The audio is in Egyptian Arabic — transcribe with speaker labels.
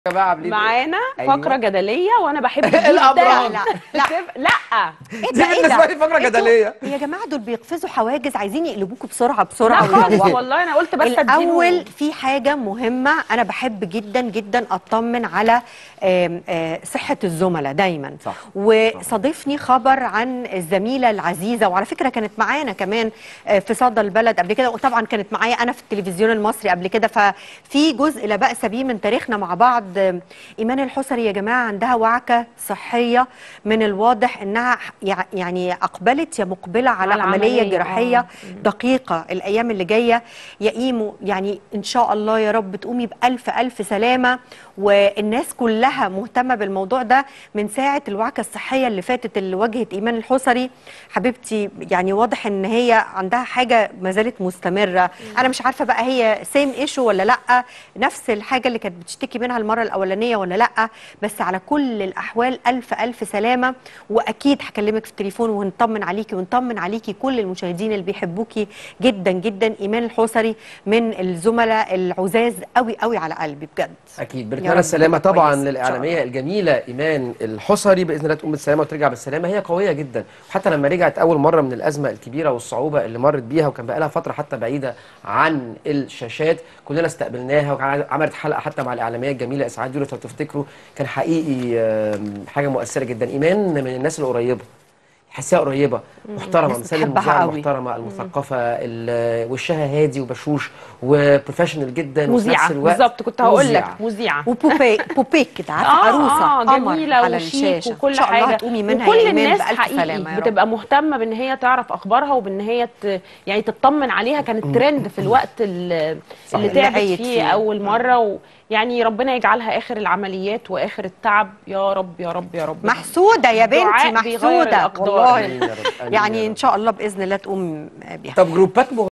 Speaker 1: بقى عاملين إيه؟
Speaker 2: معانا
Speaker 1: أيوة.
Speaker 2: فقره جدليه وانا بحب جدا
Speaker 1: الأبراج.
Speaker 3: لا لا
Speaker 2: تف- لا
Speaker 1: دي
Speaker 3: ده إيه
Speaker 1: بالنسبه
Speaker 3: ده؟
Speaker 1: لي فقره
Speaker 3: انتوا-
Speaker 1: جدليه
Speaker 3: يا جماعه دول بيقفزوا حواجز عايزين يقلبوكوا بسرعه
Speaker 2: لا
Speaker 3: بسرعه
Speaker 2: خالص
Speaker 3: ويروحوا.
Speaker 2: والله انا قلت بس أديله-
Speaker 3: الاول في حاجه مهمه انا بحب جدا جدا اطمن على آم، آه، صحه الزملاء دايما
Speaker 1: صح.
Speaker 3: وصادفني خبر عن الزميله العزيزه وعلى فكره كانت معانا كمان آه، في صدى البلد قبل كده وطبعا كانت معايا انا في التلفزيون المصري قبل كده ففي جزء لا باس به من تاريخنا مع بعض آم، ايمان الحسري يا جماعه عندها وعكه صحيه من الواضح انها يع- يعني اقبلت يا مقبله على
Speaker 2: على
Speaker 3: عمليه
Speaker 2: عملية،
Speaker 3: جراحيه
Speaker 2: آه.
Speaker 3: دقيقة الأيام اللي جاية يا إيمو يعني إن شاء الله يا رب تقومي بألف ألف سلامة والناس كلها مهتمة بالموضوع ده من ساعة الوعكة الصحية اللي فاتت اللي واجهت إيمان الحسري حبيبتي يعني واضح إن هي عندها حاجة ما زالت مستمرة أنا مش عارفة بقى هي سيم إيشو ولا لأ نفس الحاجة اللي كانت بتشتكي منها المرة الأولانية ولا لأ بس على كل الأحوال ألف ألف سلامة وأكيد هكلمك في التليفون ونطمن عليكي ونطمن عليكي كل المشاهدين اللي بيحبوكي جدا جدا إيمان الحسري من الزملاء العزاز قوي قوي على قلبي بجد
Speaker 1: اكيد
Speaker 3: يا
Speaker 1: بنتمنى
Speaker 3: رب
Speaker 1: السلامه
Speaker 3: تبقى
Speaker 1: طبعا
Speaker 3: كويسة إن شاء
Speaker 1: للاعلاميه
Speaker 3: الله.
Speaker 1: الجميله ايمان الحصري باذن الله تقوم بالسلامه وترجع بالسلامه هي قويه جدا وحتى لما رجعت اول مره من الازمه الكبيره والصعوبه اللي مرت بيها وكان بقى لها فتره حتى بعيده عن الشاشات كلنا استقبلناها وكان عملت حلقه حتى مع الاعلاميه الجميله اسعاد يونس لو تفتكروا كان حقيقي آم، حاجه مؤثره جدا ايمان من الناس القريبه حسها قريبه محترمه
Speaker 3: ناس
Speaker 1: مثال
Speaker 3: بتحبها
Speaker 1: المذيعه
Speaker 3: قوي.
Speaker 1: المحترمه المثقفه ال- وشها هادي وبشوش وبروفيشنال جدا وفي
Speaker 2: مذيعه
Speaker 1: نفس الوقت
Speaker 2: بالظبط كنت هقول لك
Speaker 1: مذيعة.
Speaker 2: مذيعه
Speaker 3: وبوبي بوبيك كده عارفه
Speaker 2: اه
Speaker 3: عروسه
Speaker 2: اه
Speaker 3: قمر
Speaker 2: جميله
Speaker 3: على
Speaker 2: وشيك
Speaker 3: الشاشه
Speaker 2: وكل
Speaker 3: ان شاء
Speaker 2: حاجه
Speaker 3: الله هتقومي منها
Speaker 2: وكل
Speaker 3: يا ايمان
Speaker 2: الناس
Speaker 3: بألف
Speaker 2: حقيقي
Speaker 3: سلامه يا رب
Speaker 2: بتبقى مهتمه بان هي تعرف اخبارها وبان هي ت... يعني تطمن عليها كانت ترند في الوقت اللي,
Speaker 1: صحيح.
Speaker 2: اللي
Speaker 3: اللي
Speaker 2: تعبت
Speaker 3: عيت
Speaker 2: فيه,
Speaker 3: فيه.
Speaker 2: اول مره ويعني ربنا يجعلها اخر العمليات واخر التعب يا رب يا رب يا رب
Speaker 3: محسوده يا بنتي
Speaker 2: دعاء بيغير
Speaker 3: محسوده
Speaker 2: الأقدار.
Speaker 3: والله
Speaker 1: آمين يا رب، آمين يا
Speaker 3: يعني
Speaker 1: رب.
Speaker 3: ان شاء الله باذن الله تقوم بيها
Speaker 1: طب جروبات